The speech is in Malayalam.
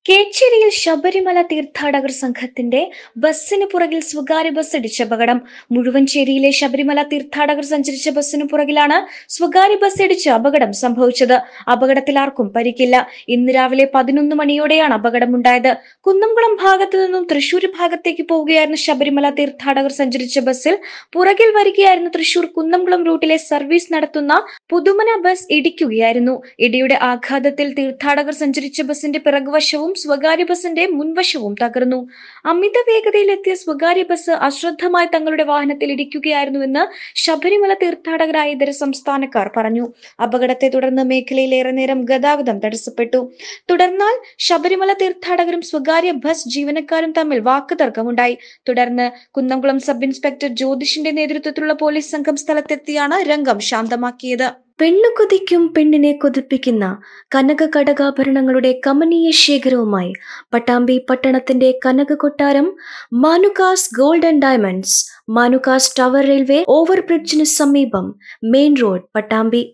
കേച്ചേരിയിൽ ശബരിമല തീർത്ഥാടകർ സംഘത്തിന്റെ ബസ്സിന് പുറകിൽ സ്വകാര്യ ബസ് ഇടിച്ച അപകടം മുഴുവൻചേരിയിലെ ശബരിമല തീർത്ഥാടകർ സഞ്ചരിച്ച ബസ്സിന് പുറകിലാണ് സ്വകാര്യ ബസ് ഇടിച്ച് അപകടം സംഭവിച്ചത് അപകടത്തിൽ ആർക്കും പരിക്കില്ല ഇന്ന് രാവിലെ പതിനൊന്ന് മണിയോടെയാണ് അപകടമുണ്ടായത് കുന്നംകുളം ഭാഗത്തു നിന്നും തൃശൂർ ഭാഗത്തേക്ക് പോവുകയായിരുന്ന ശബരിമല തീർത്ഥാടകർ സഞ്ചരിച്ച ബസ്സിൽ പുറകിൽ വരികയായിരുന്ന തൃശൂർ കുന്നംകുളം റൂട്ടിലെ സർവീസ് നടത്തുന്ന പുതുമന ബസ് ഇടിക്കുകയായിരുന്നു ഇടിയുടെ ആഘാതത്തിൽ തീർത്ഥാടകർ സഞ്ചരിച്ച ബസിന്റെ പിറകുവശവും സ്വകാര്യ ബസിന്റെ മുൻവശവും തകർന്നു അമിത വേഗതയിലെത്തിയ സ്വകാര്യ ബസ് അശ്രദ്ധമായി തങ്ങളുടെ വാഹനത്തിൽ ഇടിക്കുകയായിരുന്നുവെന്ന് ശബരിമല തീർത്ഥാടകരായ ഇതര സംസ്ഥാനക്കാർ പറഞ്ഞു അപകടത്തെ തുടർന്ന് മേഖലയിൽ ഏറെ നേരം ഗതാഗതം തടസ്സപ്പെട്ടു തുടർന്നാൽ ശബരിമല തീർത്ഥാടകരും സ്വകാര്യ ബസ് ജീവനക്കാരും തമ്മിൽ വാക്കുതർക്കമുണ്ടായി തുടർന്ന് കുന്നംകുളം സബ് ഇൻസ്പെക്ടർ ജ്യോതിഷിന്റെ നേതൃത്വത്തിലുള്ള പോലീസ് സംഘം സ്ഥലത്തെത്തിയാണ് രംഗം ശാന്തമാക്കിയത് പെണ്ണു കൊതിക്കും പെണ്ണിനെ കൊതിപ്പിക്കുന്ന കനക കടകാഭരണങ്ങളുടെ കമനീയ ശേഖരവുമായി പട്ടാമ്പി പട്ടണത്തിന്റെ കനക കൊട്ടാരം Manukas gold and diamonds Manukas tower railway ഓവർബ്രിഡ്ജിന് സമീപം മെയിൻ റോഡ് പട്ടാമ്പി